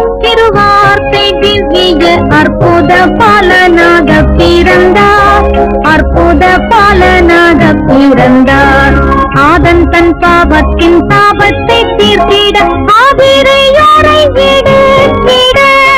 திருவார்த்தை திவ்ய அற்புத பாலனாக பிறந்தார் அற்புத பாலனாக பிறந்தார் ஆதன் தன் பாவத்தின் பாவத்தை தீர்த்திட ஆதிரையோரை விடு விட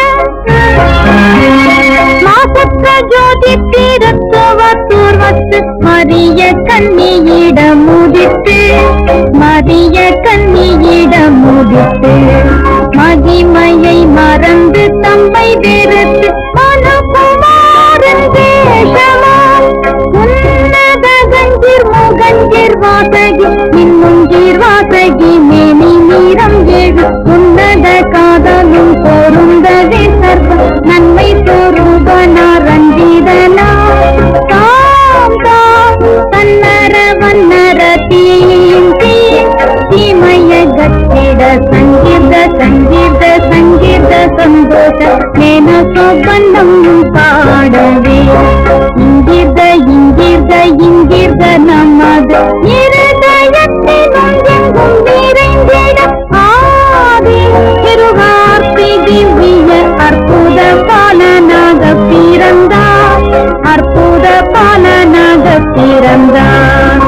மாசற்ற ஜோதி தீரத்துவ தூர்வத்து மரிய கண்ணியிட முதித்து மரிய கண்ணியிட முதித்து மகிமையை மறந்து தம்மை வெறுத்து மனகுமாரன் வேஷமாம் உன்னத கஞ்சீர் முகஞ்சீர் வாசகி இன்னுஞ்சீர் வாசகி மேனி நீரம் ஏழு உன்னத காதலும் பொருந்ததே சர்வ நன்மை சொரூபனா ரஞ்சிதனா தாம் தாம் தன்னர வன்னர தீம் தீம் தீமய ಗಟ್ಟಿಡ ಸಂಗೀತ ಸಂಗೀತ ಸಂಗೀತ ಸಂತೋಷ ನೇನ ಸೊಬ್ಬಣ್ಣಂ ಪಾಡವೆ ಇಂಗಿರ್ದ ಇಂಗಿರ್ದ ಇಂಗಿರ್ದ ನಮ್ಮದು இருதயத்திலும் எங்கும் நிறைந்திட ஆதி திருவார்த்தை திவ்ய அற்புத பாலனாக பிறந்தார் அற்புத பாலனாக பிறந்தார்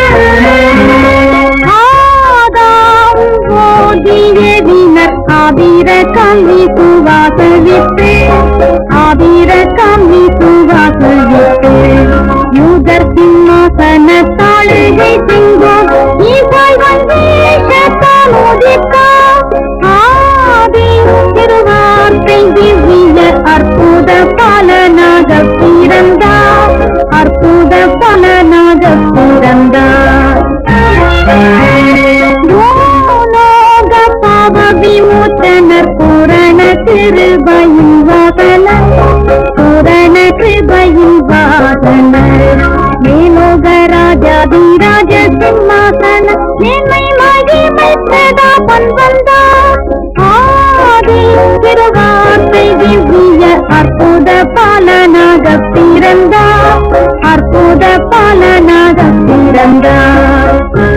ஆதாம் ஓதியதினர் ஆதிர கல்வி சுவாசவித்து ஆதிர கல்வி சுவாசவித்து யூதர் சிம்மாசன தாழுகை சிங்கம் ஈசாய் வந்தேஷத்தால் உதித்தார் ஆதி திருவார்த்தை திவ்ய அற்புத பாலனாக பிறந்தார் அற்புத பாலனாக பிறந்தார் பூலோக பாவ விமோச்சனர் பூரண கிருபையின் வாசன பூரண கிருபையின் வாசன மேலோக ராஜாதிராஜ சிம்மாசன மேன்மை மகிமை பிரதாபன் வந்தார் ஆதி திருவார்த்தை திவ்ய அற்புத பாலனாக பிறந்தார் அற்புத பாலனாக பிறந்தார்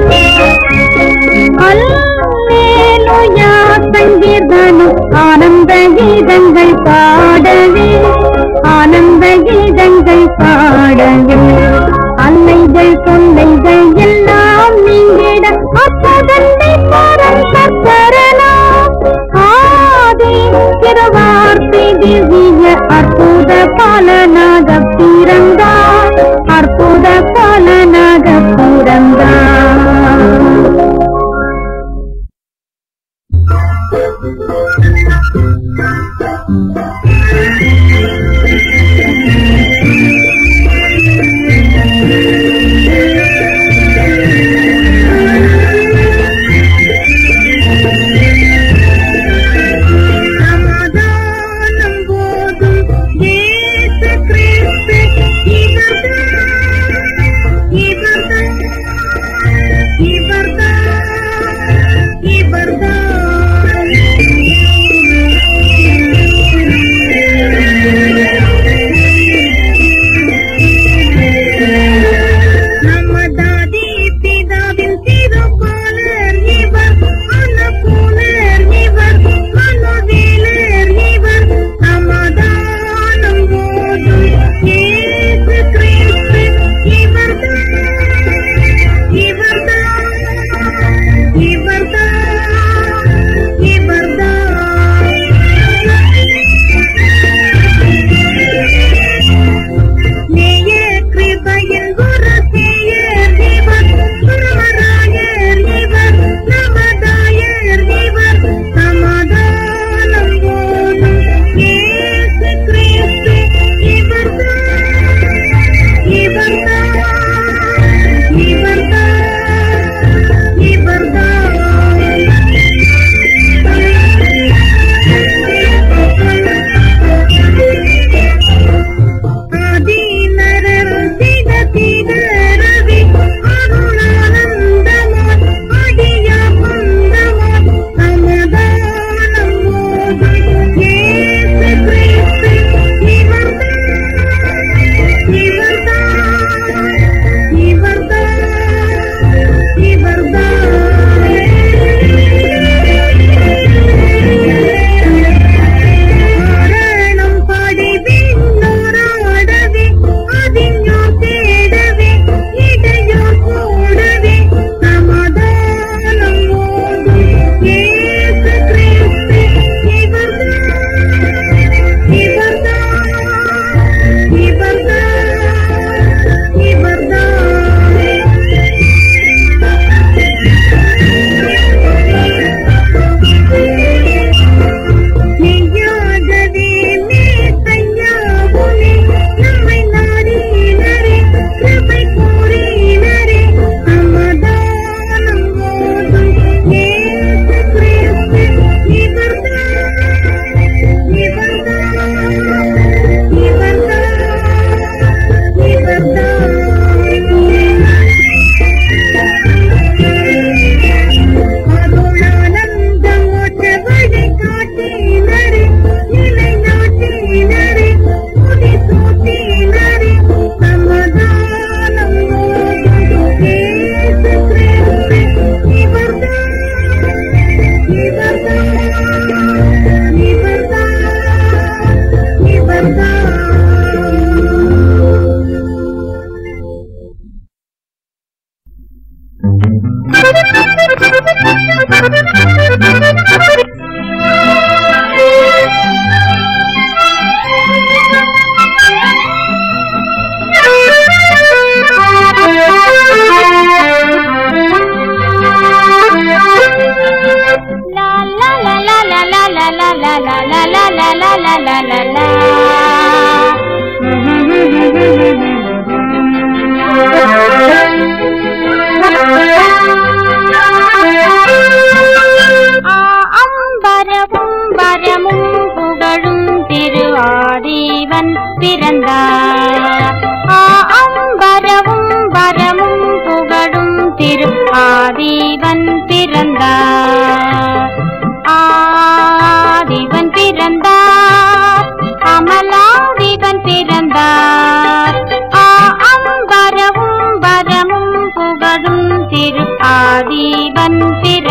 அல்லேலூயா சங்கீர்த்தனம் ஆனந்த கீதங்கள் பாடவே ஆனந்த கீதங்கள் பாடவே அல்லைகள் தொல்லைகள் எல்லாம் நீங்கிட அப்பதன்னை பரம் சக்கரனா ஆதி திருவார்த்தை திவ்ய அற்புத பாலனாக பிறந்தார் அற்புத பாலனாக பிறந்தார் சமாதானம் போதும் இயேசு கிறிஸ்து இவர்தான் இவர்தான் இவர்தான் இவர்தான் நமதாதி பிதாவின் திருப்பாளர் இவர் அன்னபூலர் இவர் மனவேலர் இவர் சமாதானம் போதும் இயேசு கிறிஸ்து இவர்தான் இவர்தான் இவர்தான் பிறந்தார் ஆ அம்பரவும் வரமும் புகழும் திரு ஆதீவன் பிறந்தார் ஆதிவன் பிறந்தார் அமலாதிவன் பிறந்தார் ஆ அம்பரவும் வரமும் புகழும் திரு ஆதீவன்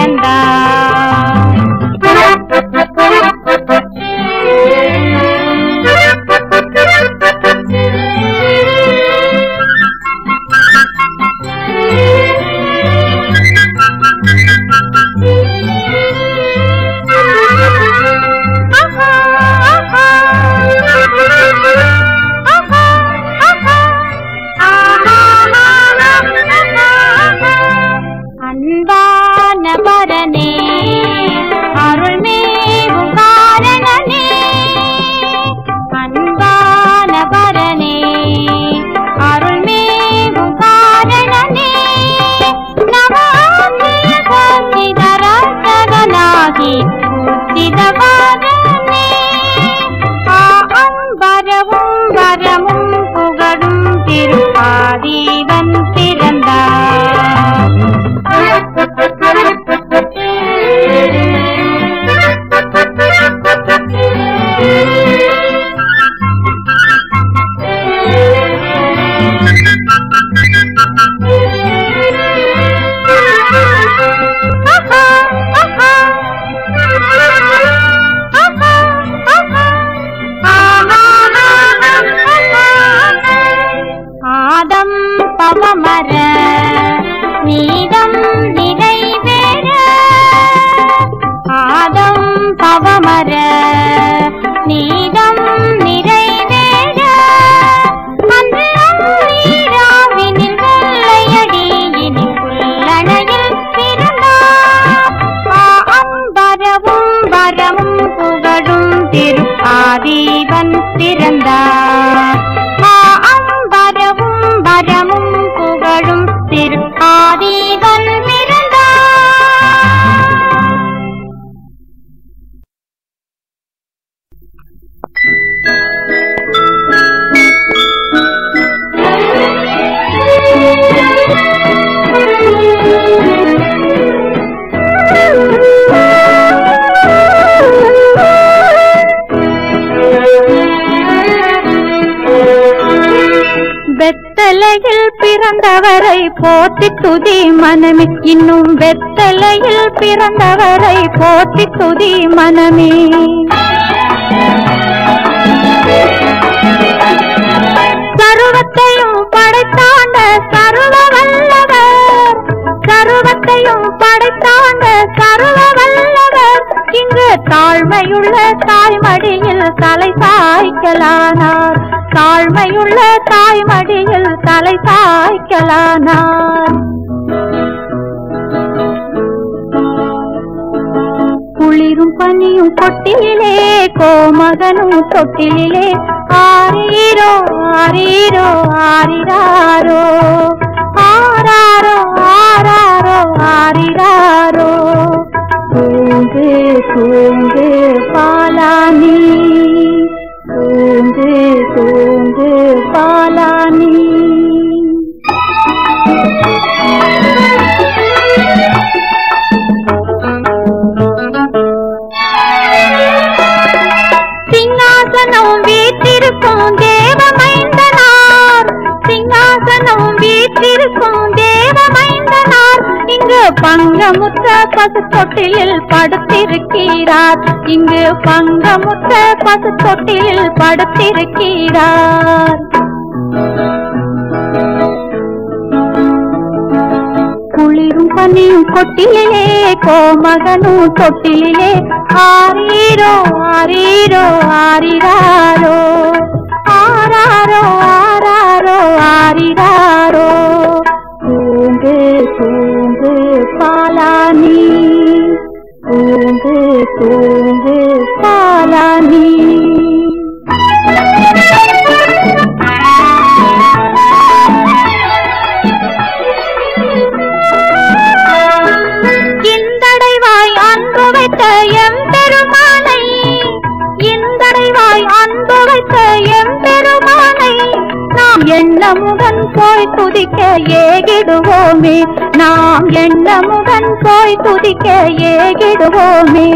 அன்பான பரனே அருள்மேவும் காரணனே அன்பான பரனே அருள்மேவும் காரணனே நவாசிய சச்சிதரசகனாகி உச்சிதவாதனே ஆ அன்பரவும் வரமும் புகழும் திருப்பாதீவன் ஆதம் பவமர நீதம் நிறைவேற ஆதம் பவமர நீதம் நிறைவேற அன்று அம்மீராவினில் வெள்ளையடியினில் புல்லணையில் பிறந்தார் ஆ அம்பரவும் வரமும் புகழும் திரு ஆதீவன் பிறந்தார் ஆ அம்பரவும் வரமும் புகழும் திரு ஆதீவன் பிறந்தார் வெத்தலையில் பிறந்தவரை போற்றி துதி மனமே இன்னும் வெத்தலையில் பிறந்தவரை போற்றி துதி மனமே சருவத்தையும் படைத்தாண்ட சர்வ வல்லவர் சருவத்தையும் படைத்தாண்ட சர்வ வல்லவர் இங்கு தாழ்மையுள்ள தாய்மடியில் தலை சாய்க்கலானார் தாழ்மையுள்ள தாய்மடியில் தலை சாய்க்கலானார் குளிரும் பனியும் கொட்டிலே கோமகனும் தொட்டிலே ஆரீரோ ஆரீரோ ஆரிராரோ ஆராரோ ஆராரோ ஆரிராரோ தூங்கு தூங்கு பாலானி தூங்கு தூங்கு பாலானி சிங்காசனம் வீற்றிருக்கும் தேவமைந்தனார் சிங்காசனம் வீற்றிருக்கும் தேவமைந்தனார் இங்கு பங்கமுற்ற பசு தொட்டிலில் படுத்திருக்கிறார் இங்கு பங்கமுற்ற பசு தொட்டிலில் படுத்திருக்கிறார் குளிரும் பனியும் கொட்டிலே கோமகனும் தொட்டிலே ஆரீரோ ஆரீரோ ஆரிராரோ ஆராரோ ஆராரோ ஆரிராரோ தூங்கு தூங்கு பாலானி தூங்கு தூங்கு பாலானி இந்தடைவாய் அன்பு வைத்த எம்பெருமானை இந்தடைவாய் அன்பு வைத்த எம்பெருமானை போய் துதிக்க ஏகிடுவோமே நாம் எண்ணமுடன் போய் துதிக்க ஏகிடுவோமே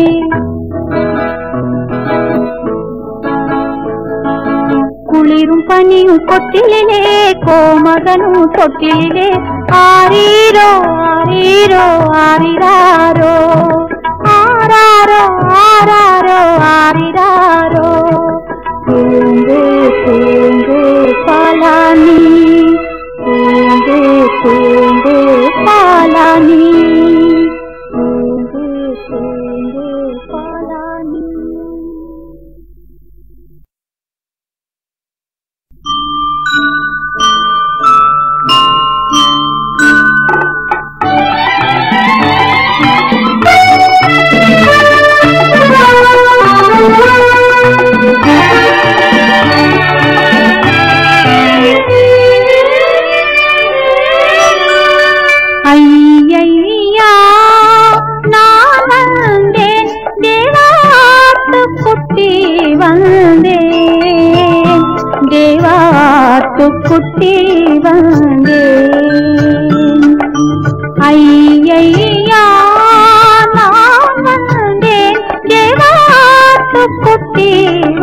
குளிரும் பனியும் கொட்டிலே கோமகனும் தொட்டிலே ஆரீரோ ஆரீரோ ஆரிராரோ ஆராரோ ஆராரோ ஆரிராரோ தூங்கு தூங்கு பாலானி தூங்கு தூங்கு பாலானி தூங்கு தூங்கு பாலானி ஐயையா நான் வந்தேன் தேவாத்து குட்டி வந்தேன் தேவாத்து குட்டி வந்தேன் ஐயையா நான் வந்தேன் தேவாத்து குட்டி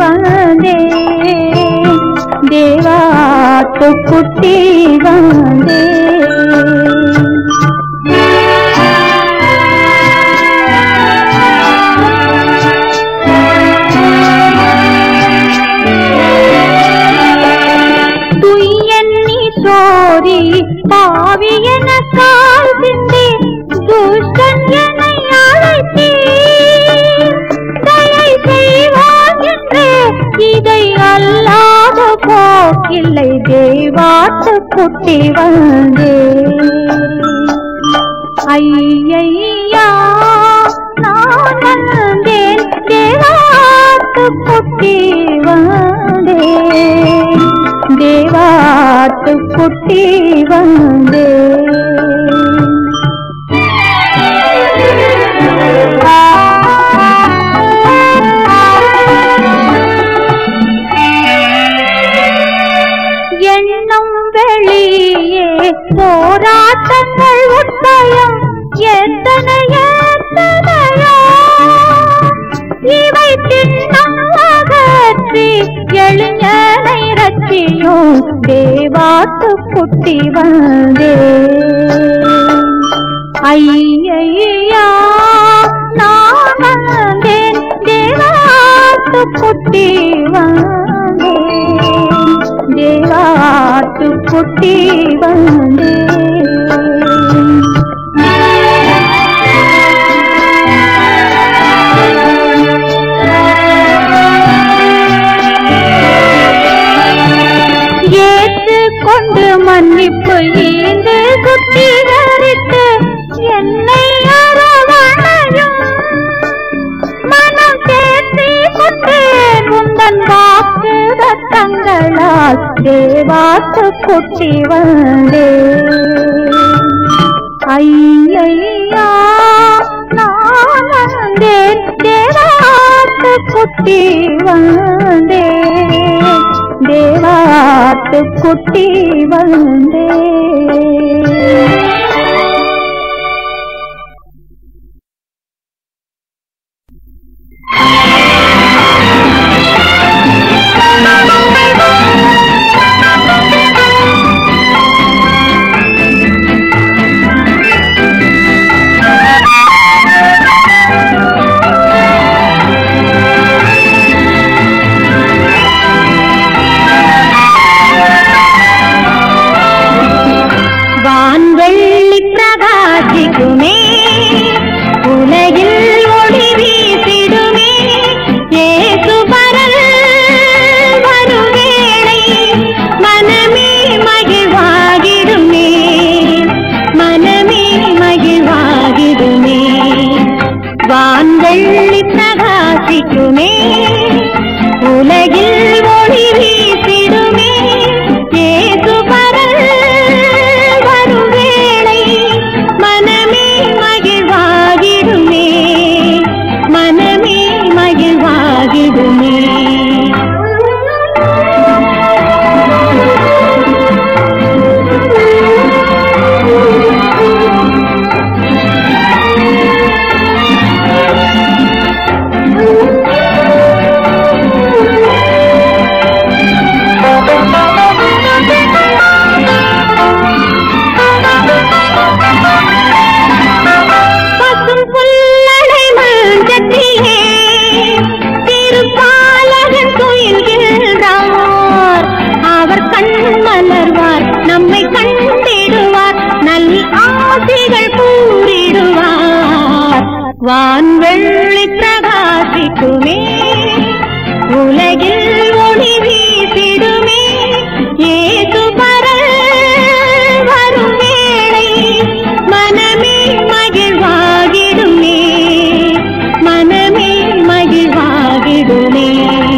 வந்தேன் தேவாத்து குட்டி வந்தேன் துய்யன்னி சோரி பாவி என கால் சிந்தி துஷ்டன் என்னை அழைத்தீ தயை செய்வான் என்று இதை அல்லாத போக்கில்லை தேவாத்து குட்டி வந்தே ஐயையா நான் வந்தேன் தேவாத்து குட்டி வந்தேன் தேவாத்து குட்டி வந்தேன் எண்ணம் வெளியே போராட்டங்கள் உட்பயம் எத்தனை எத்தனையோ இவை திண்ணம் அகற்றி எளிஞனை ரட்சியும் தேவாத்து குட்டி வந்தே ஐயையா நான் வந்தேன் தேவாத்து குட்டி வந்தேன் தேவாத்து குட்டி வந்தேன் ஏற்றுக்கொண்டு மன்னிப்பு ஈந்து சுத்திகரித்து என்னை அரவணையும் மனம் தேற்றி கொண்டேன் உந்தன் வாக்கு ரத்தங்களால் தேவாத்து குட்டி வந்தே ஐயையா நான் வந்தேன் தேவாத்து குட்டி வந்தேன் தேவாத்து குட்டி வந்தேன் வான்வெள்ளி பிரகாசிக்குமே உலகில் ஒளி வீசிடுமே ஏசுபரல் வருவேளை மனமே மகிழ்வாகிடுமே மனமே மகிழ்வாகிடுமே வான்வெள்ளி பிரகாசிக்குமே உலகில் ஒளி வீசிடுமே ஏசுபரல் வரும் வேளை மனமே மகிழ்வாகிடுமே மனமே மகிழ்வாகிடுமே வான்வெள்ளி பிரகாசிக்குமே உலகில் ஒளி வீசிடுமே ஏசு பரல் வரும் வேளை மனமே மகிழ்வாகிடுமே மனமே மகிழ்வாகிடுமே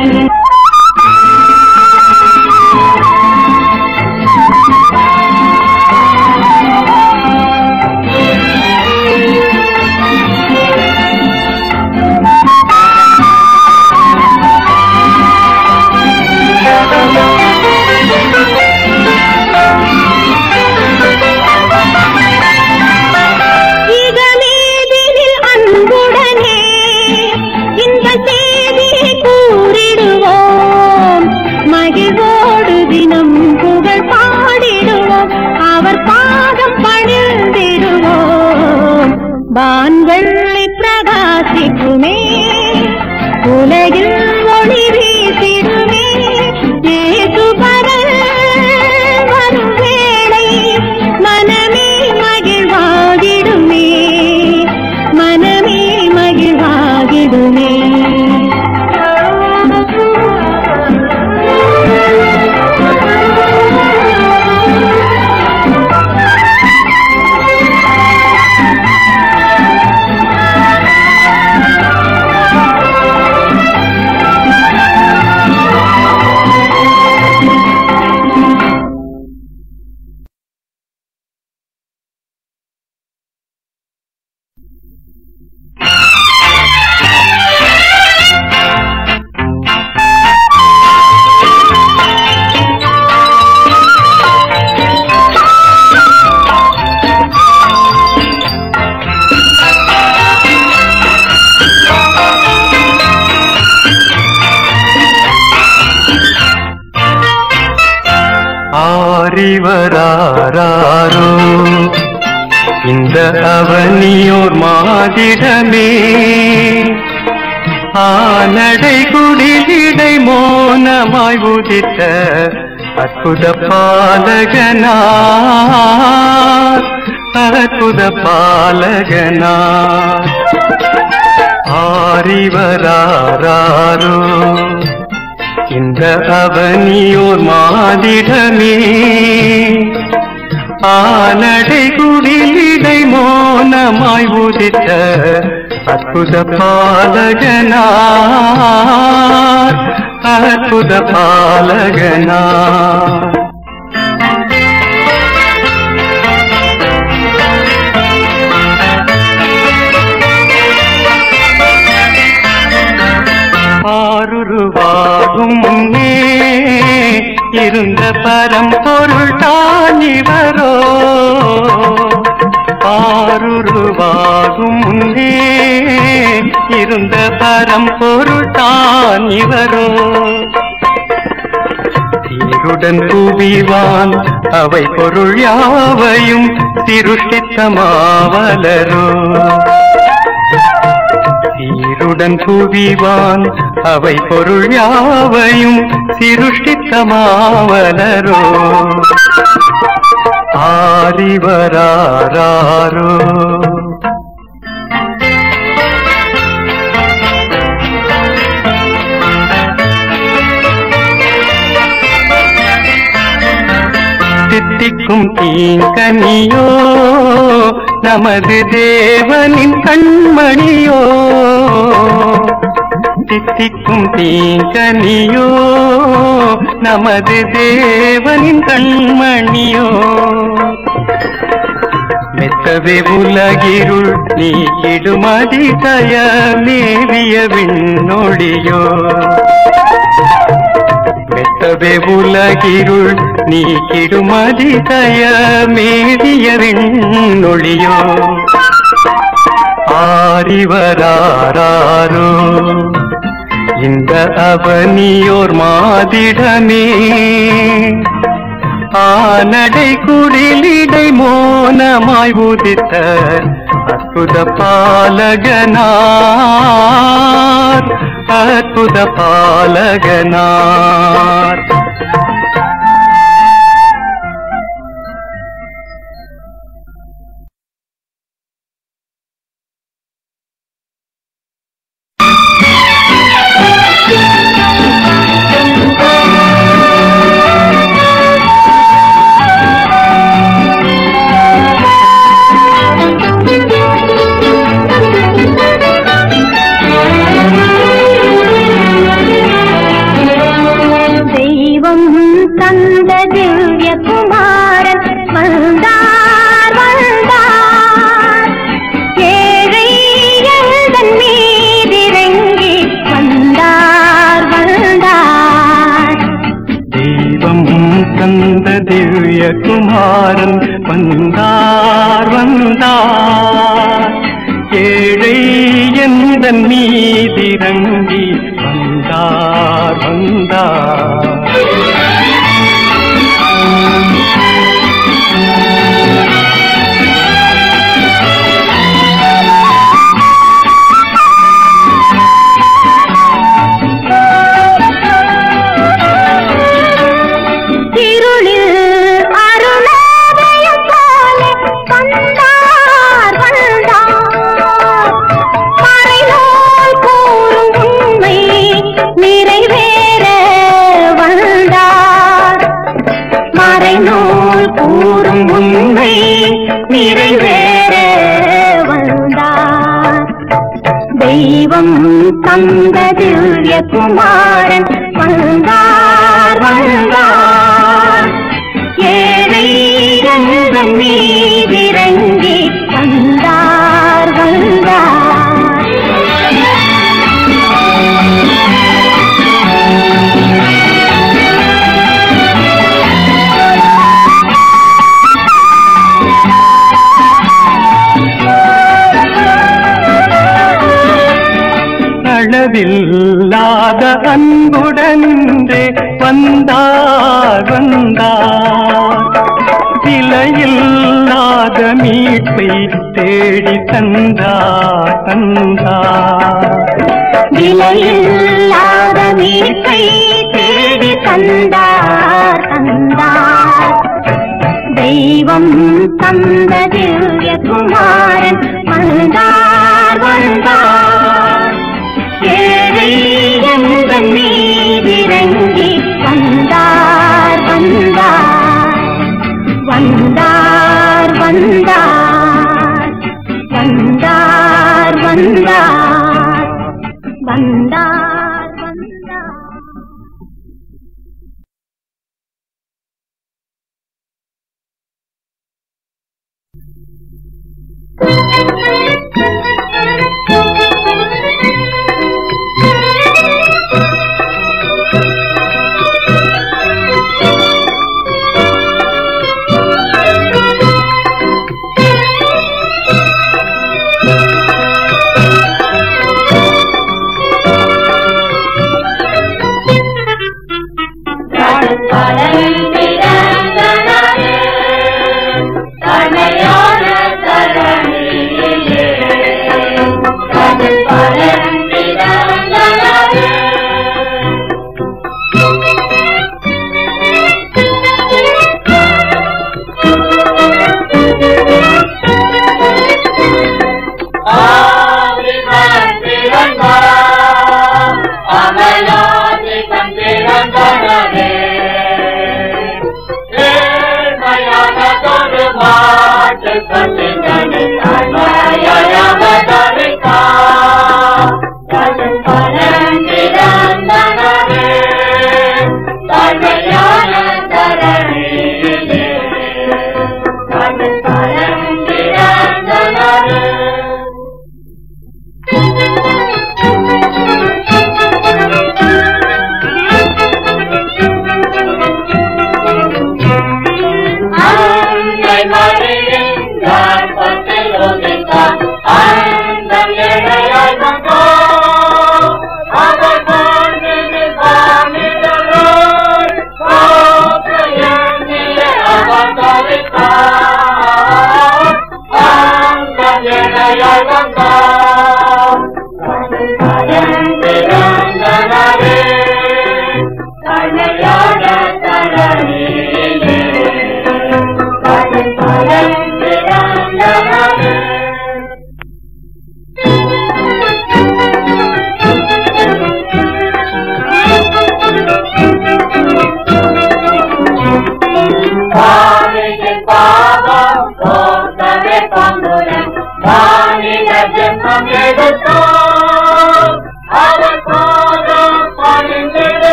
இகமேதினில் அன்புடனே இந்த செய்தியை கூறிடுவோம் மகிழ்வோடு தினம் புகழ் பாடிடுவோம் அவர் பாதம் பணிந்திடுவோம் வான்வெள்ளி பிரகாசிக்குமே உலகில் ஒளி வீசிடுமே ஏசு பரல் வரும் வேளை மனமே மகிழ்வாகிடுமே மனமே மகிழ்வாகிடுமே ஆரிவராரோ இந்த அவனியோர் மாதிடமே ஆனடை குடிலிடை மோனமாய் உதித்த அற்புத பாலகனார் அற்புத பாலகனார் ஆரிவராரோ இந்த அவனியோர் மாதிடமே ஆனடை குடிலிடை மோனமாய் உதித்த அற்புத பாலகனார் அற்புத பாலகனார் ஆருருவாகும் முன்னே இருந்த பரம்பொருள் தான் இவரோ ஆருருவாகும் முன்னே இருந்த பரம்பொருள் தான் இவரோ சீருடன் புவிவான் அவை பொருள் யாவையும் திருஷ்டித்தமாவலரோ சீருடன் புவிவான் அவை பொருள் யாவையும் சிருஷ்டித்தமாவலரோ ஆரிவராரோ தித்திக்கும் தீங்கனியோ நமது தேவனின் கண்மணியோ தித்திக்கும் தீங்கனியோ நமது தேவனின் கண்மணியோ மெத்தவே உலகிருள் நீக்கிடுமதி தய மேவிய விண்ணொழியோ மெத்தவே உலகிருள் நீக்கிடுமதி தய மேவிய விண்ணொழியோ ஆரிவராரோ இந்த அவனியோர் மாதிடமே ஆனடை குடிலிடை மோனமாய் உதித்த அற்புத பாலகனார் அற்புத பாலகனார் திவ்ய குமாரன் வந்தார் வந்தார் ஏழை எந்த மீதிறங்கி வந்தார் வந்தார் இருளில் அருணோதயம் போல வந்தார் வந்தார் மறைநூல் கூறும் உண்மை நிறைவேற வந்தார் மறைநூல் கூறும் உண்மை நிறைவேற வந்தார் தெய்வம் தந்த திவ்ய குமாரன் வந்தார் வந்தார் ஏழை என்ற மீதிறங்கி வந்தார் வந்தார் அளவில்லாத அன்புடனே வந்தார் வந்தார் விலையில்லாத மீட்பை தேடி தந்தார் தந்தார் விலையில்லாத மீட்பை தேடி தந்தார் தந்தார் தெய்வம் தந்த திவ்ய குமாரன் வந்தார் வந்தார் ஏழை எந்த மீதிறங்கி வந்தார் வந்தார் வந்தார் வந்தார் வந்தார் வந்தார் வந்தார் வந்தார்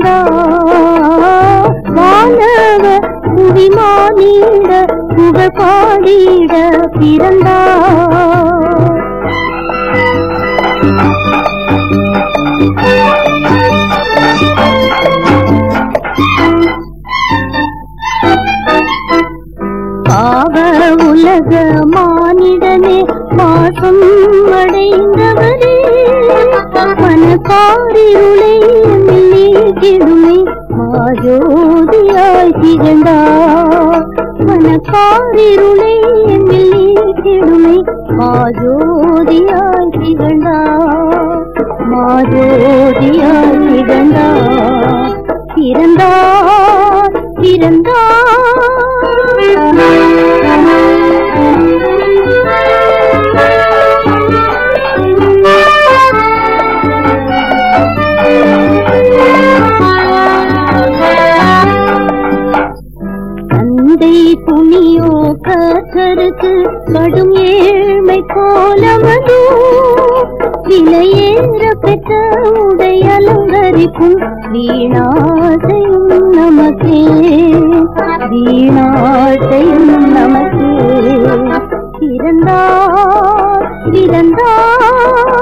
பிறந்தார் வானவ புவிமானிட புகழ் பாடிட பிறந்தார் பாவ உலக மானிடனே பாசம் அடைந்தவரே மனக்காரிருளை நீக்கிடுமே மாஜோதியாய் திகழ்ந்தார் மனக்காரிருளை நீக்கிடுமே மாஜோதியாய் திகழ்ந்தார் மாஜோதியாய் திகழ்ந்தார் பிறந்தார் தந்தை துணியோ கத்தருக்கு கடும் ஏழ்மை கோலமதோ விலையேற பெற்ற உடை அலங்கரிக்கும் வீணாசையும் நமக்கே வீணாசையும் நமக்கே பிறந்தார் பிறந்தார்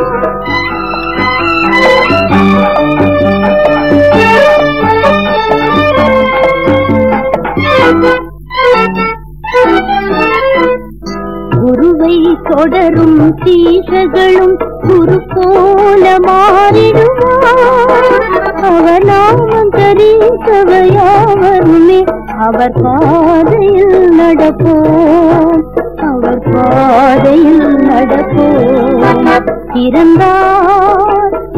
குருவை தொடரும் சீஷர்களும் குரு போல மாறிடுவார் அவர் நாமம் தரிசவையாவருமே அவர் பாதையில் நடப்போம் அவர் பாதையில் நடப்போம் பிறந்தார்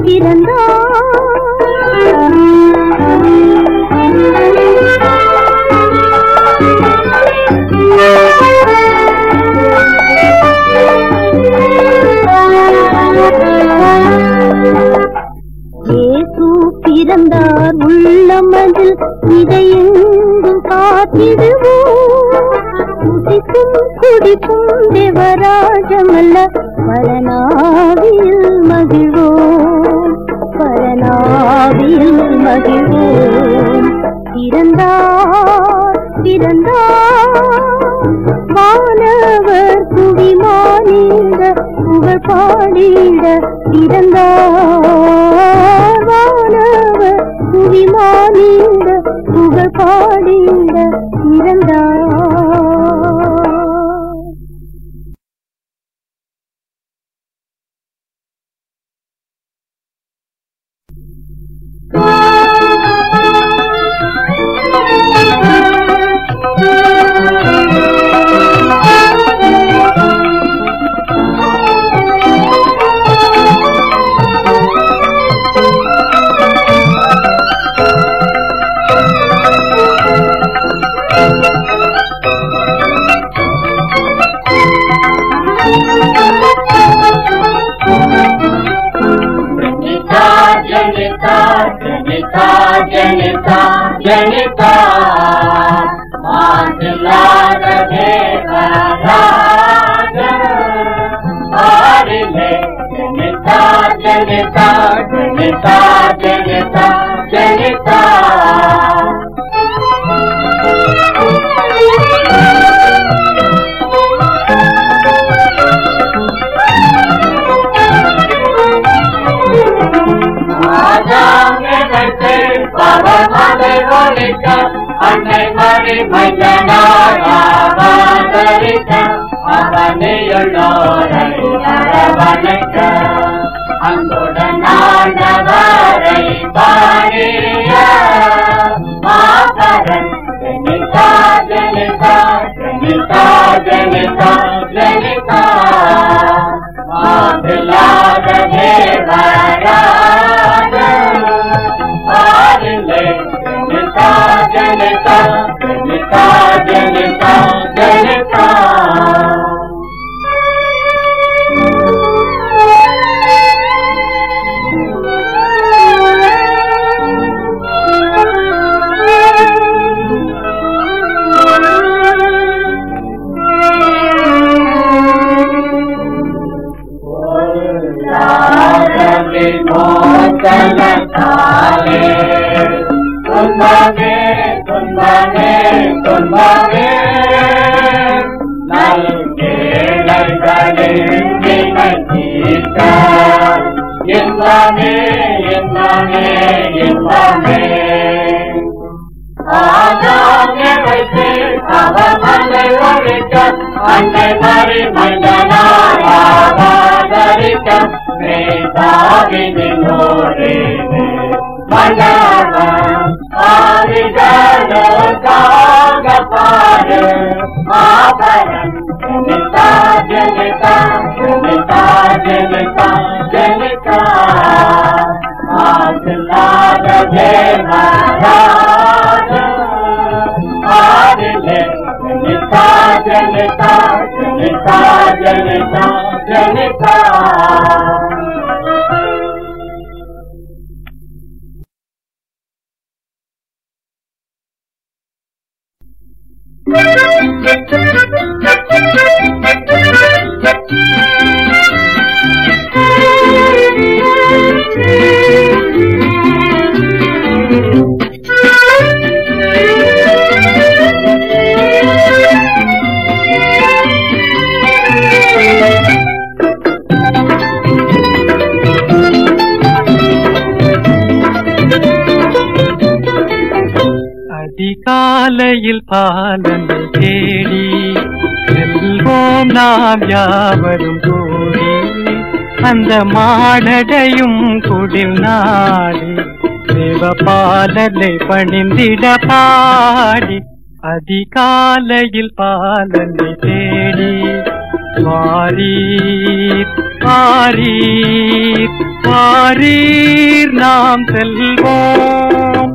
இயேசு பிறந்தார் உள்ளமதில் இதையெங்கும் காத்திடுவோம் குதிக்கும் குடிக்கும் தேவராஜமல்ல பரநாவியில் மகிழ்வோம் பரநாவியில் மகிழ்வோம் பிறந்தார் பிறந்தார் வானவர் குவிமானிட புகழ் பாடிட பிறந்தார் வானவர் குவிமானிட புகழ் பாடிட பிறந்தார் जनिता जनिता जनिता जनिता जनिता मातलाद देवराज आरिले जनिता जनिता जनिता जनिता जनिता ஆஜாங்கே வைத்து பவமலை ஒழிக்க அன்னை மணி மைந்தனாரிக்க அவனையுள்ளோரை அரவணைக்க அன்புடன் ஆண்டவரை பாடிய மாபரன் ஜனிதா ஜனிதா ஜனிதா ஜனிதா ஜனிதா மாபில்லாத தேவராஜ பாடிலே ஜனிதா ஜனிதா ஜனிதா ஜனிதா ஜனிதா விமோசன காலே துன்பமே துன்பமே துன்பமே நல்கேழைகளின் வினை தீர்க்க இன்பமே இன்பமே இன்பமே ஆதாமே வைத்து அவர் மண்ணை ஒழிக்க அன்னை மறி மன்னனாய் ஆவாதரிக்க மேதாவினோரே மன்னவன் ஆதிகளுக்காக பாடு மாபரன் ஜனிதா ஜனிதா ஜனிதா ஜனிதா ஜனிதா மாசில்லாத தேவராஜ ஆதிலே ஜனிதா ஜனிதா ஜனிதா ஜனிதா ஜனிதா அதிகாலையில் பாலனை தேடி செல்வோம் நாம் யாவரும் கூடி அந்த மாடடையும் குடில் நாடி தேவபாலனை பணிந்திட பாடி அதிகாலையில் பாலனை தேடி வாரீர் வாரீர் வாரீர் நாம் செல்வோம்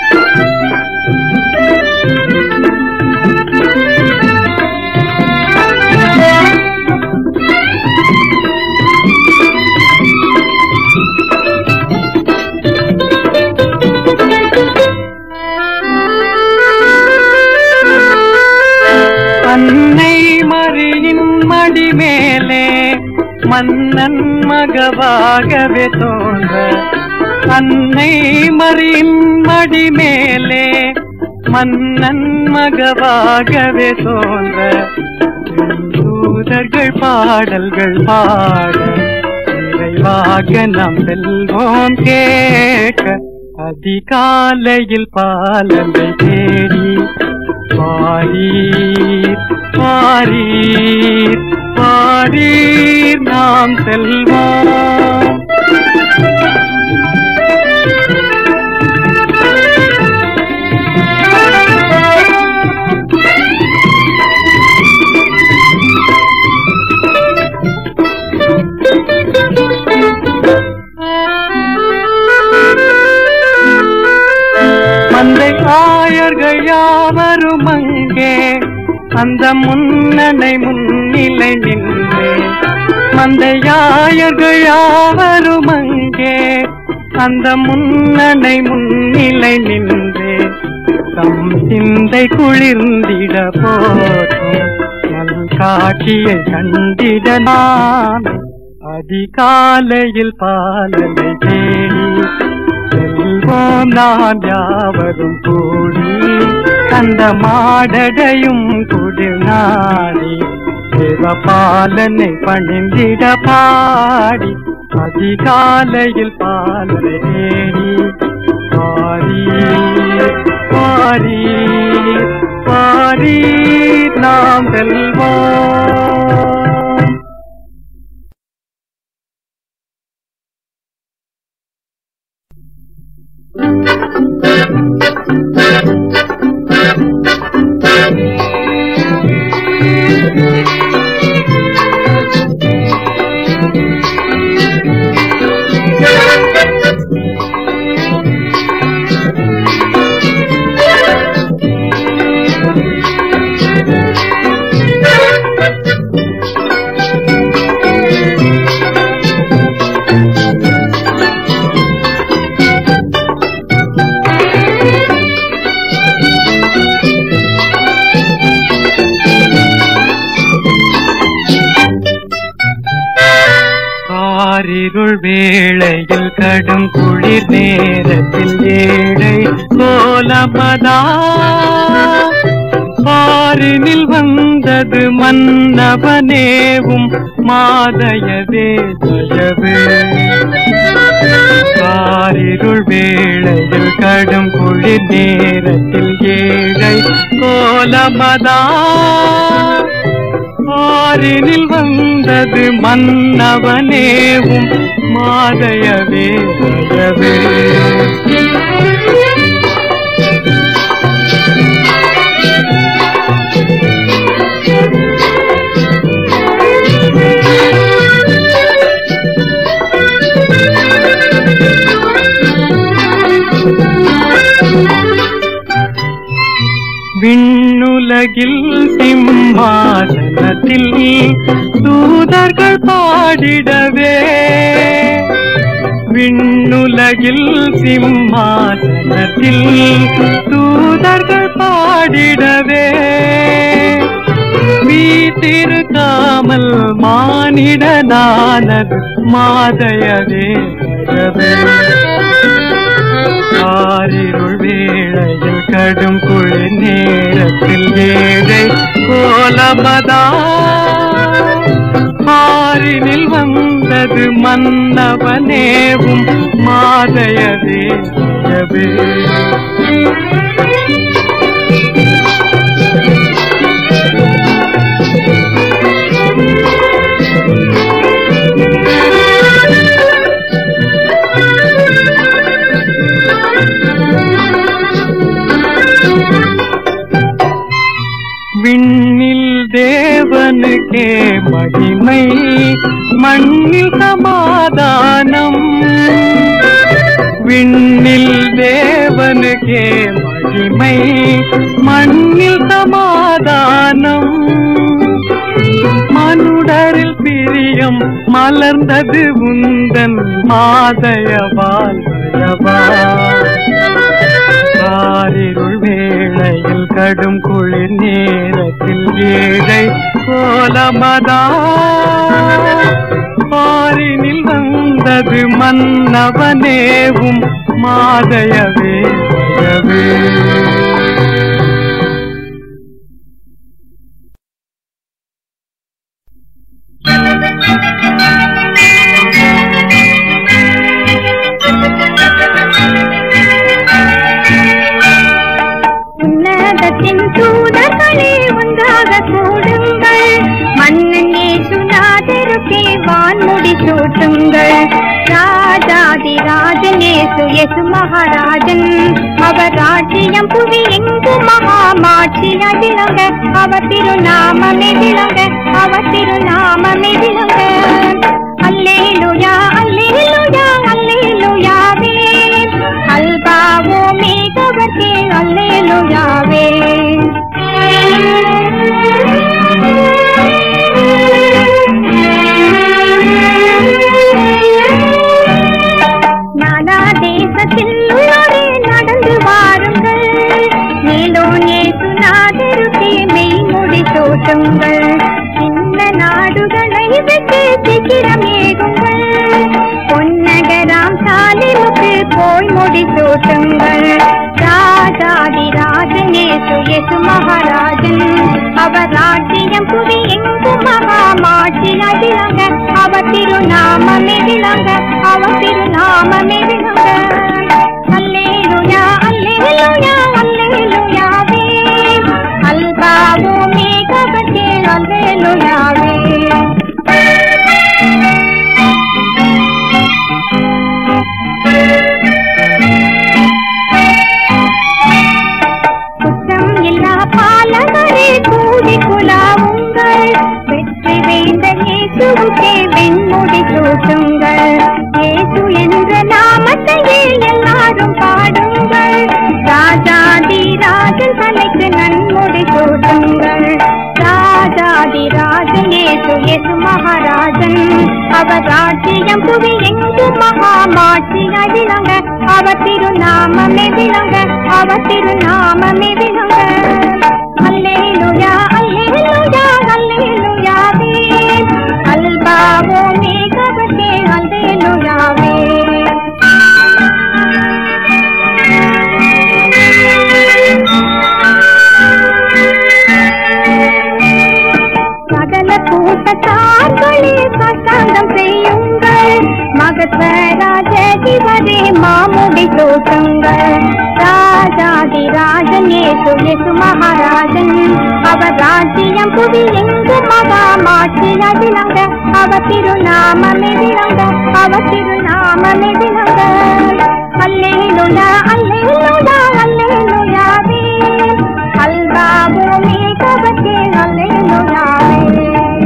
அன்னை மறியின் மடி மேலே மன்னன் மகவாகவே தோன்ற அன்னை மறியின் மடி மேலே மன்னன் மகவாகவே தோன்ற தூதர்கள் பாடல்கள் பாட நிறைவாக நாம் செல்வோம் கேட்க அதிகாலையில் பாலனை தேடி பாரீர் பாரீர் பாரீர் நாம் செல்வோம் மந்தை ஆயர்கள் யாவரும் அங்கே அந்த முன்னணை முன்னிலை நின்றே மந்தையாயர்கள் யாவரும் அங்கே அந்த முன்னணை முன்னிலை நின்றே தம் சிந்தை குளிர்ந்திட போற்றும் நல் காட்சியை கண்டிட நாம் அதிகாலையில் பாலனை தேடி செல்வோம் நாம் யாவரும் கூடி அந்த மாடடையும் குடில் நாடி சிவபாலனை பணிந்திட பாடி அதிகாலையில் பாலனை தேடி பாரி பாரி பாரி நாம் செல்வோம் காரிருள் வேளையில் கடும் குளிர் நேரத்தில் ஏழை கோலா கோலமதா பாரினில் வந்தது மன்னவனேவும் மாதயதே தயவு காரிருள் வேளையில் கடும் குளிர் நேரத்தில் ஏழை கோலமதா ஆறினில் வந்தது மன்னவனேவும் மாதயவே தயவே விண்ணுலகில் சிம்மாசனத்தில் தூதர்கள் பாடிடவே விண்ணுலகில் சிம்மாசனத்தில் தூதர்கள் பாடிடவே வீட்டிருக்காமல் மானிடனானது மாதயவே தயவே. ஆரிருள் வேளையில் கடும் குளிர் நேரத்தில் ஏழை கோலமதா ஆறினில் வந்தது மன்னவனேவும் மாதயவே தயவே. விண்ணில் தேவனுக்கே மகிமை மண்ணில் சமாதானம் விண்ணில் தேவனுக்கே மகிமை மண்ணில் சமாதானம் மனுடரில் பிரியம் மலர்ந்தது உந்தன் மாதயவால் காரிருள் வேளையில் கடும் குளிர் நேரத்தில் ஏழை கோலமதா பாரினில் வந்தது மன்னவனேவும் மாதயவே தயவே. உன்னதத்தின் தூதர்களே ஒன்றாக கூடுங்கள் மன்னன் ஏசுநாதருக்கே வான்முடி சூட்டுங்கள் ராஜாதி ராஜன் ஏசு எசு மகாராஜன் அவர் ராஜ்யம் புவி எங்கு மகாமாட்சியாய் விளங்க அவர் திருநாமமே விளங்க அவர் திருநாமமே விளங்க அல்லேலுயா அல்லேலுயா அல்லேலுயாவே அல்பாவோ மேகவர்க்கே அல்லேலுயாவே நானா தேசத்தில் உள்ளோரே நடந்து வாருங்கள் மேலோன் ஏசுநாதருக்கே மெய்முடி சூட்டுங்கள் இந்த நாடுகளை விட்டு சீக்கிரம் ஏகுங்கள் பொன்னகராம் சாலிமுக்கு போய் முடி சூட்டுங்கள் ராஜாதி ராஜனேசு எசு மகாராஜன் அவர் ராஜ்யம் புவி எங்கும் மகாமாட்சியாய் விளங்க அவர் திருநாமமே விளங்க அவர் திருநாமமே விளங்க அல்லேலுயா அல்லேலுயா அல்லேலுயாவே அல்பாவோ மேகவட்டே அல்லேலுயாவே குற்றம் இல்லா பாலகரே கூடி குலாவுங்கள் வெற்றி வேந்தன் இயேசுவுக்கே வெண்முடி சூட்டுங்கள் இயேசு என்ற நாமத்தையே எல்லாரும் பாடுங்கள் ராஜாதி ராஜன் தலைக்கு நன்முடி சூட்டுங்கள் ராஜாதி ராஜன் இயேசு இயேசு மகாராஜன் அவர் ராஜ்யம் புவி எங்கும் மகாமாட்சியாய் விளங்க அவர் திருநாமமே விளங்க அவர் திருநாமமே விளங்க அல்லேலுயா அல்லேலுயா அல்லேலுயாவே அல்பாவோ மேகவட்டே அல்லேலுயாவே ராஜஸ்வராஜ சிவரே மாமுடி சூட்டுங்கள் ராஜாதி ராஜன் ஏசு ஏசு மகாராஜன் அவர் ராஜ்யம் புவி எங்கு மகா மாட்சிய விளங்க அவர் திருநாமமே விளங்க அவர் திருநாமமே விளங்க அல்லேலுயா அல்லேலுயா அல்லேலுயாவே அல்பாபூமி கவச்சே அல்லேலுயாவே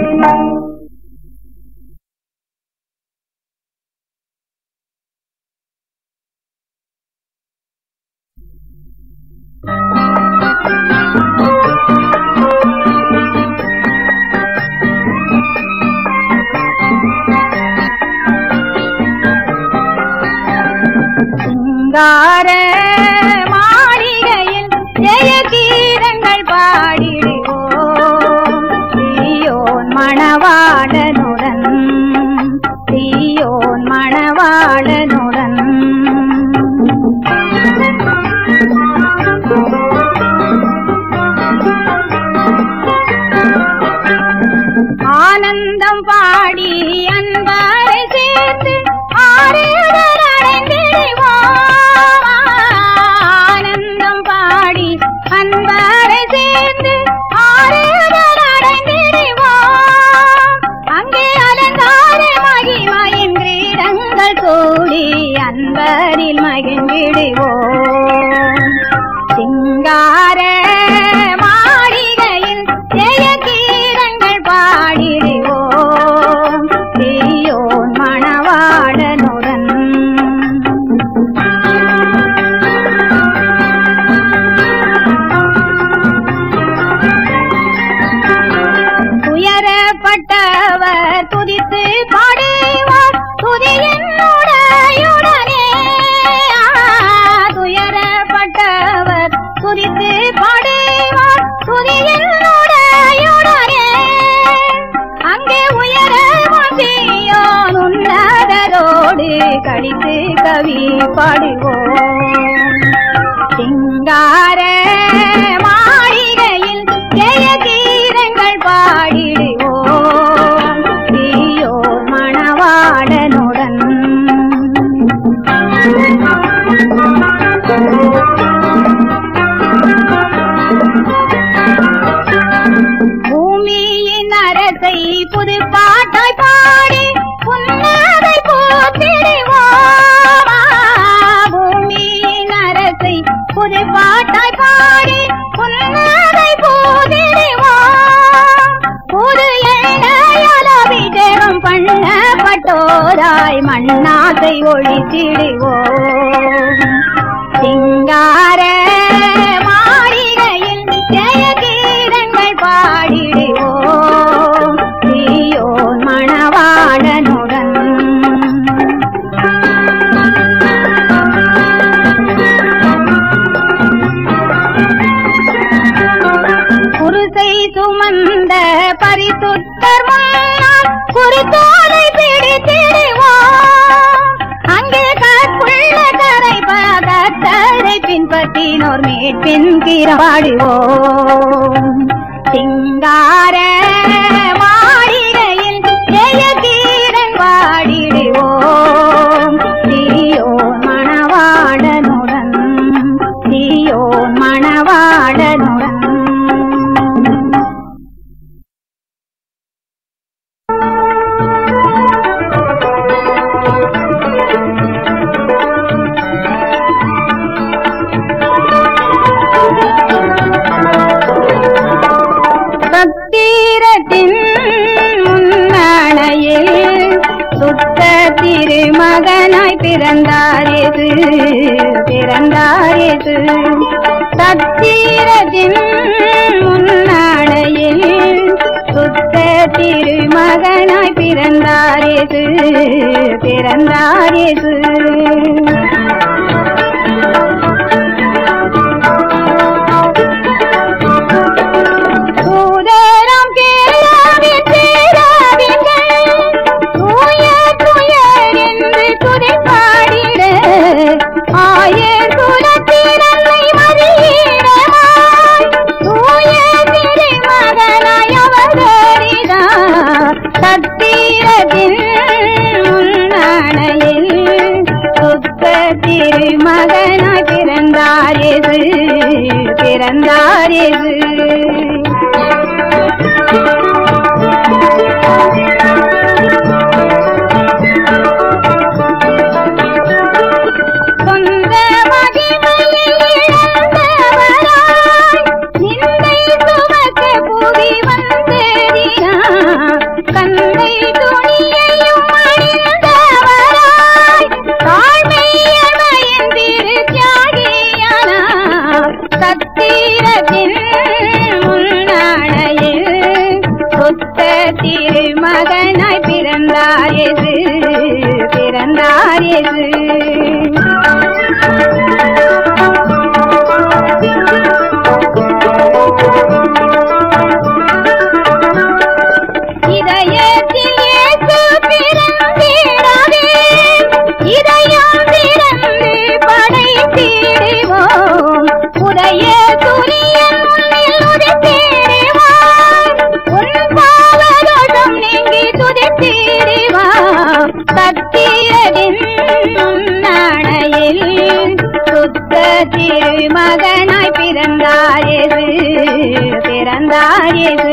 சிங்கார மாளிகையில் ஜெய கீதங்கள் பாடிடுவோம் தீயோன் மணவாளனுடன் தீயோன் மணவாளனுடன் ஆனந்தம் பாடி அன்பாரை சேர்த்து ஆறுதல் அடைந்திடுவோம் ஆனந்தம் பாடி அன்பாரை சேர்த்து ஆறுதல் அடைந்திடுவோம் அங்கே அலங்கார மகிமையின் கிரீடங்கள் கூடி அன்பரில் மகிழ்ந்திடுவோம் சிங்கார மாளிகையில் ஜெய கீரங்கள் பாடிடுவோம் தீயோன் மணவாளனுடன் துயரப்பட்டவர் துதித்து பாடுவார் துதியினுடையுடனே துயரப்பட்டவர் துதித்து பாடுவார் துதியினுடையுடனே அங்கே உயரவாசியோன் உன்னதரோடு கடித்து கவி பாடுவோம் சிங்கார மாளிகையில் ஜெய கீதங்கள் பாடிடுவோம் தீயோர் மணவாளனுடன் பூமியின் அரசை புது பாட்டாய் பாடி புன்னகை போத்திடுவோம் பூமியின் அரசை புது பாட்டாய் பாடி புன்னகை போதிடுவோம் புது எண்ணெயால் அபிஷேகம் பண்ணப்பட்டோராய் மண்ணாசை ஒழித்திடுவோம் சிங்கார மாளிகையில் ஜெய கீதங்கள் பாடிடுவோம் தீயோன் மணவாளனுடன் குருசை சுமந்த பரிசுத்தர் முன்னால் குருத்தோலை பிடித்திடுவோம் அங்கே கற்புள்ள கரை பகத்தரை பின்பற்றினோர் மேற்பின் கிராடுவோம் சிங்கார மாளிகையில் ஜெய கீரன் பாடிடுவோம் தீயோன் மணவாளனுடன் தீயோன் மணவாளனுடன் சத்திரத்தின் முன்னணையில் சுத்த திருமகனாய் பிறந்தாரேது பிறந்தாரேது சத்திரத்தின் முன்னணையில் சுத்த திருமகனாய் பிறந்தாரேது பிறந்தாரேது சூதரம் கேளாவின் பேராவிங்கள் தூயர் துயர் என்று துதிப்பாடிட ஆயர் குலத்திரன்னை மதியிடமாய் தூய திருமகனாய் அவதரிதார் சத்திரத்தின் முன்னணையே பிறந்தார் எது பிறந்தார் எது சொந்த மகிமையை இழந்தவராய் நிந்தை சுமக்க புவி வந்தேறினார் கந்தை துணியையும் அணிந்தவராய் தாழ்மையமையின் திருத்தியாகியானார் சத்திரத்தின் முன்னாடையில் சொத்த திருமகனாய் பிறந்தார் எது பிறந்தார் எது இதயத்தில் இயேசு பிறந்திடவே இதயம் திறந்து படைத்திடுவோம் உடைய துணியன் முன்னில் உதித்திடுவார் உன் பாவதோஷம் நீங்கி துதித்திடுவார் சத்தியதின் நாணையில் சுத்த திருமகனாய் பிறந்தார் எது பிறந்தார் எது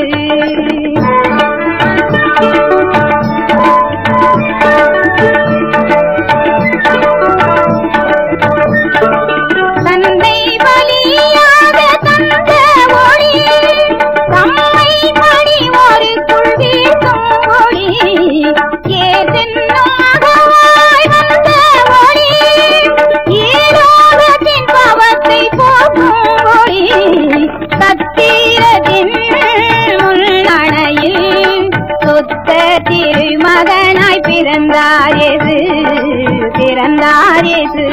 தந்தை பலியாக தந்த ஒளி தம்மை பணி ஒரு குள்வீசும் ஒளி ஏதென்னும் மகவாய் வந்த ஒளி ஈரோகத்தின் பாவத்தை போக்கும் ஒளி சத்திரத்தின் முன்னணையில் சொத்த திருமகனாய் பிறந்தார் எது பிறந்தார் எது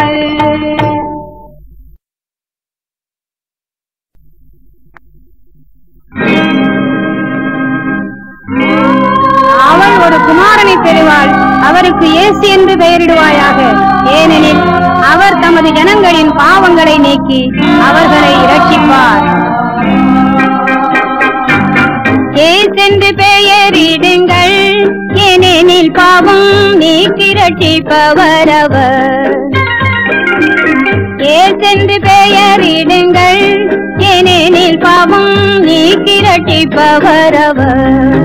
அவள் ஒரு குமாரனை பெறுவாள் அவருக்கு இயேசு என்று பெயரிடுவாயாக ஏனெனில் அவர் தமது ஜனங்களின் பாவங்களை நீக்கி அவர்களை இரட்சிப்பார் ஏசென்று பெயரிடுங்கள் ஏனெனில் பாவம் நீக்கி ரட்சிப்பவர் அவர் ஏசென்று பெயரிடுங்கள் ஏனெனில் பாவம் நீக்கி ரட்சிப்பவர் அவர்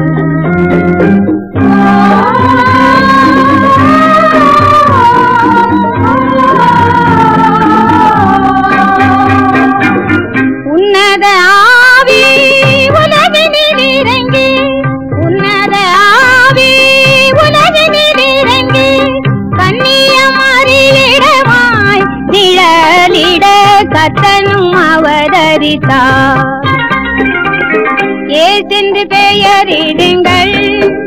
உன்னத ஆவி உலகினில் இறங்கி உன்னத ஆவி உலகினில் இறங்கி கன்னியமரியிடமாய் நிழலிட கத்தனும் அவதரித்தார் ஏசென்று பெயரிடுங்கள்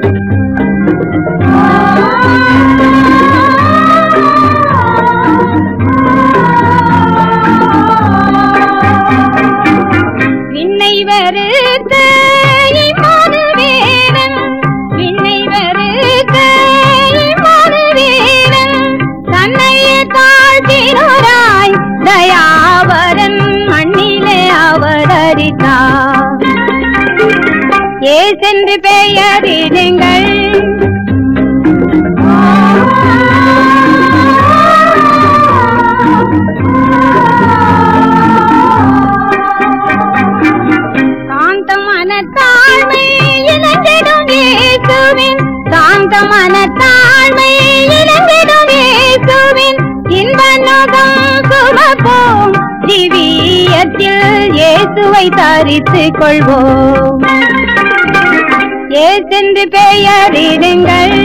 விண்ணை வருத்த இம்மானுவேலன் விண்ணை வருத்த இம்மானுவேலன் தன்னையே தாழ்த்தினோராய் தயாவரன் மண்ணிலே அவதரித்தார் ஏசென்று பெயரிடுங்கள் சாந்தமான தாழ்மை இழந்திடும் இயேசுவின் சாந்தமான தாழ்மை இழந்திடும் இயேசுவின் இன்ப நோகம் சுமப்போம் திவ்யத்தில் இயேசுவை தரித்துக் கொள்வோம் ஏசென்று பெயரிடுங்கள்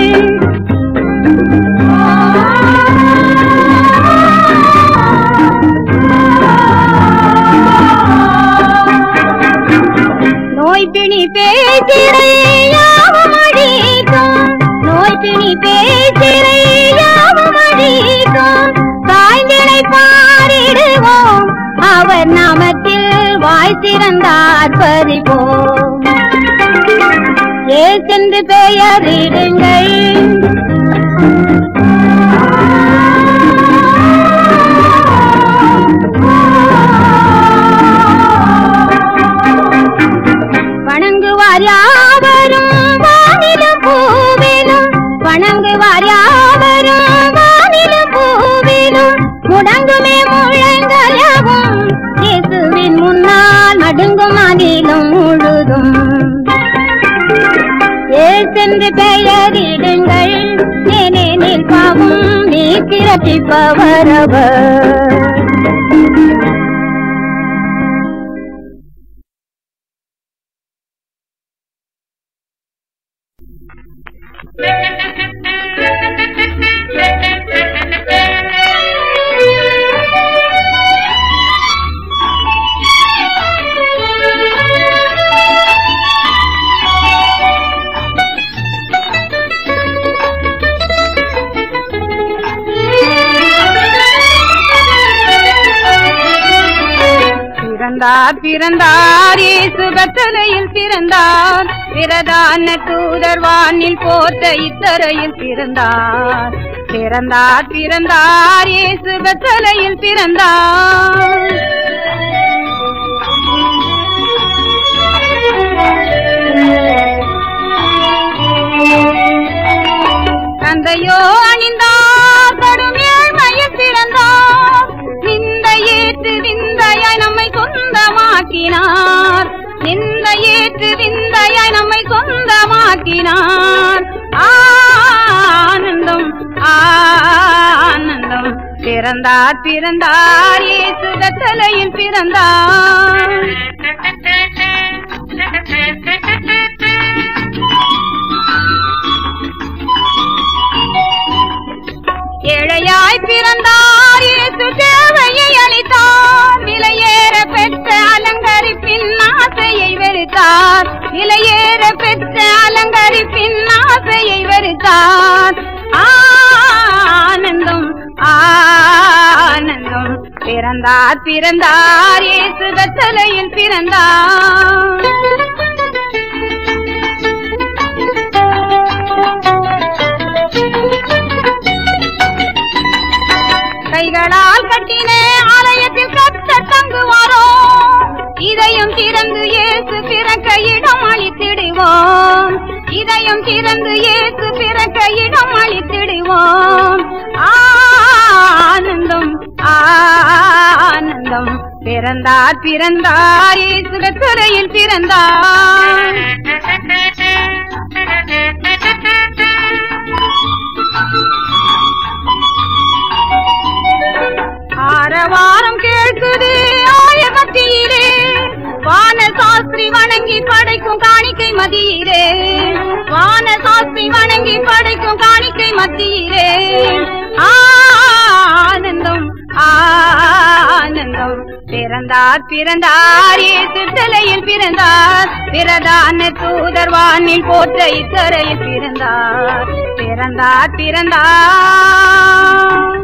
நோய் பிணி பேசிறை யாவும் அழிக்கும் நோய் பிணி பேசிறை யாவும் அழிக்கும் தாய்நிலை பாரிடுவோம் அவர் நாமத்தில் வாய் திறந்தார் பறிவோம் ஏசென்று பெயரிடுங்கள் வணங்குவார் யாவரும் வானிலும் பூவிலும் வணங்குவார் யாவரும் வானிலும் பூவிலும் முடங்குமே முழங்கலவும் மாநிலம் முழுதும் ஏசென்று பெயரிடுங்கள் ஏனெனில் பாவம் நீ பிறப்பிப்பவரவர் பிறந்தார் பிறந்தார் இயேசு பெத்தலையில் பிறந்தார் பிரதான தூதர் வானில் போற்ற இத்தரையில் பிறந்தார் பிறந்தார் பிறந்தார் இயேசு பெத்தலையில் பிறந்தார் தந்தையோ அணிந்தார் கடும் ஏழ்மையில் பிறந்தார் நிந்த ஏற்று விந்தையாய் நம்மை சொந்தமாக்கினார் நிந்த ஏற்று விந்தையாய் நம்மை சொந்தமாக்கினார் ஆனந்தம் ஆனந்தம் பிறந்தார் பிறந்தார் இயேசு தலையில் பிறந்தார் ஏழையாய் பிறந்தார் இயேசு தேவையை அளித்தார் விலையேற பெற்ற அலங்கரிப்பின் ஆசையை வெறுத்தார் விலையேற பெற்ற அலங்கரிப்பின் ஆசையை வெறுத்தார் ஆனந்தம் ஆனந்தம் பிறந்தார் பிறந்தார் இயேசு தலையில் பிறந்தார் கைகளால் கட்டின ஆலயத்தில் கத்த தங்குவாரோ இதயம் திறந்து இயேசு பிறக்க இடம் அளித்திடுவோம் இதயம் திறந்து இயேசு பிறக்க இடம் அளித்திடுவோம் ஆனந்தம் ஆனந்தம் பிறந்தார் பிறந்தார் இயேசு துறையில் பிறந்தார் ஆரவாரம் கேட்குது ஆயமத்தியிலே வான சாஸ்திரி வணங்கி படைக்கும் காணிக்கை மதியிலே வான சாஸ்திரி வணங்கி படைக்கும் காணிக்கை மத்தியிலே ஆனந்தம் ஆனந்தம் பிறந்தார் பிறந்தார் இயேசு தலையில் பிறந்தார் பிரதான தூதர் வானில் போற்ற இக்கரையில் பிறந்தார் பிறந்தார் பிறந்தார்